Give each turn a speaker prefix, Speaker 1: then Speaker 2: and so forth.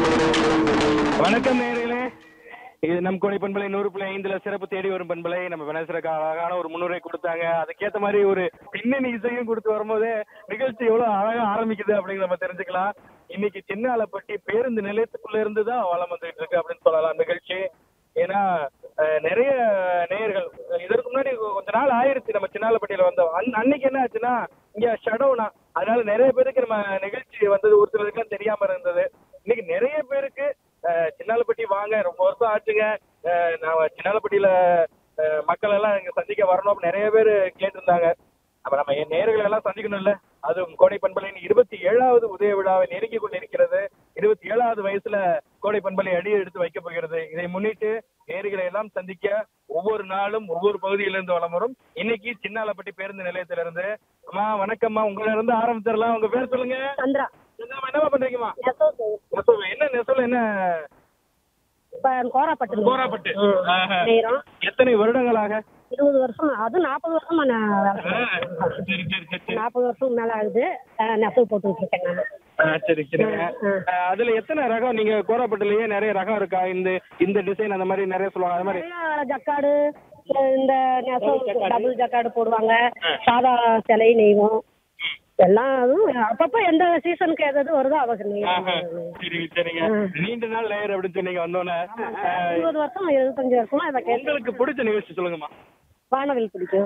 Speaker 1: வணக்கம் நேர்களே இது நம் கோடை பண்பலை நூறு புள்ளி ஐந்துல சிறப்பு தேடி வரும் பண்பலை நம்ம வினசருக்கு அழகான ஒரு முன்னுரை கொடுத்தாங்க அதுக்கேத்த மாதிரி ஒரு பின்னணி இசையும் கொடுத்து வரும்போது நிகழ்ச்சி எவ்வளவு அழகா ஆரம்பிக்குது அப்படிங்கிறத நம்ம தெரிஞ்சுக்கலாம் இன்னைக்கு சின்னாலப்பட்டி பேருந்து நிலையத்துக்குள்ள இருந்து தான் வளம் வந்துகிட்டு இருக்கு அப்படின்னு சொல்லலாம் நிகழ்ச்சி ஏன்னா அஹ், நிறைய நேயர்கள் இதற்கு முன்னாடி கொஞ்ச நாள் ஆயிருச்சு நம்ம சின்னாலப்பட்டியில வந்தோம் அன் அன்னைக்கு என்ன ஆச்சுன்னா இங்க ஷடவுனா அதனால நிறைய பேருக்கு நம்ம நிகழ்ச்சி வந்தது ஒரு சிலருக்குலாம் தெரியாம இருந்தது இன்னைக்கு நிறைய பேருக்கு அஹ், சின்னாலப்பட்டி வாங்க ரொம்ப வருஷம் ஆச்சுங்க அஹ், நான் சின்னாலப்பட்டியில அஹ், மக்கள் எல்லாம் இங்க சந்திக்க வரணும் அப்படின்னு நிறைய பேர் கேட்டிருந்தாங்க அப்ப நம்ம என் நேர்களை எல்லாம் சந்திக்கணும்ல அதுவும் கோடை பண்பலையின் இருபத்தி ஏழாவது உதய விழாவை நெருங்கி கொண்டிருக்கிறது இருபத்தி ஏழாவது வயசுல கோடை பண்பலை அடி எடுத்து வைக்க போகிறது இதை முன்னிட்டு நேர்களை எல்லாம் சந்திக்க ஒவ்வொரு நாளும் ஒவ்வொரு பகுதியிலிருந்து வலம் வரும் இன்னைக்கு சின்னாலப்பட்டி பேருந்து நிலையத்திலிருந்து அம்மா வணக்கம்மா உங்கள இருந்து ஆரம்பிச்சிடலாம் உங்க பேர் சொல்லுங்க
Speaker 2: சந்திரா
Speaker 1: என்னம்மா, என்னம்மா பண்றீங்கம்மா
Speaker 2: நெசவு
Speaker 1: நெசவு என்ன நெசவுல என்ன
Speaker 2: இப்ப கோராப்பட்டு
Speaker 1: கோராப்பட்டு ஆஹா.
Speaker 2: நேரம்
Speaker 1: எத்தனை வருடங்களாக
Speaker 2: இருபது வருஷம் அது நாற்பது வருஷமா நான் வேலை
Speaker 1: ஆ,
Speaker 2: செய்றேன்.
Speaker 1: சரி சரி சரி சரி
Speaker 2: நாற்பது வருஷம் மேல ஆகுது அஹ் நெசவு போட்டுட்டு இருக்கேன் நான்
Speaker 1: ஆ, சரி சரிங்க
Speaker 2: ஆ.
Speaker 1: ஆ, அதுல எத்தனை ரகம் நீங்க கோராப்பட்டுலயே நிறைய ரகம் இருக்கா இந்த இந்த டிசைன் அந்த மாதிரி நிறைய சொல்லுவாங்க அது மாதிரி
Speaker 2: நிறைய ஜக்காடு அஹ் இந்த நெசவு
Speaker 1: ஜக்காடு.
Speaker 2: டபுள் ஜக்காடு போடுவாங்க
Speaker 1: ஆ.
Speaker 2: சாதா சிலை நெய்வோம் எல்லாம் அதுவும் அப்பப்ப எந்த சீசனுக்கு எது எது வருதோ அவங்க
Speaker 1: ஆஹா.
Speaker 2: நெய்வோம்
Speaker 1: சரிங்க சரிங்க
Speaker 2: ஆ.
Speaker 1: நீண்ட நாள் லேயர் அப்படின்னு சொன்னீங்க வந்தோன்னே ஆ,
Speaker 2: இருபது வருஷம் இருபத்தஞ்சு வருஷமா இதை கேட்டு
Speaker 1: உங்களுக்கு பிடிச்ச நிகழ்ச்சி சொல்லுங்கம்மா
Speaker 2: வானவில் பிடிக்கும்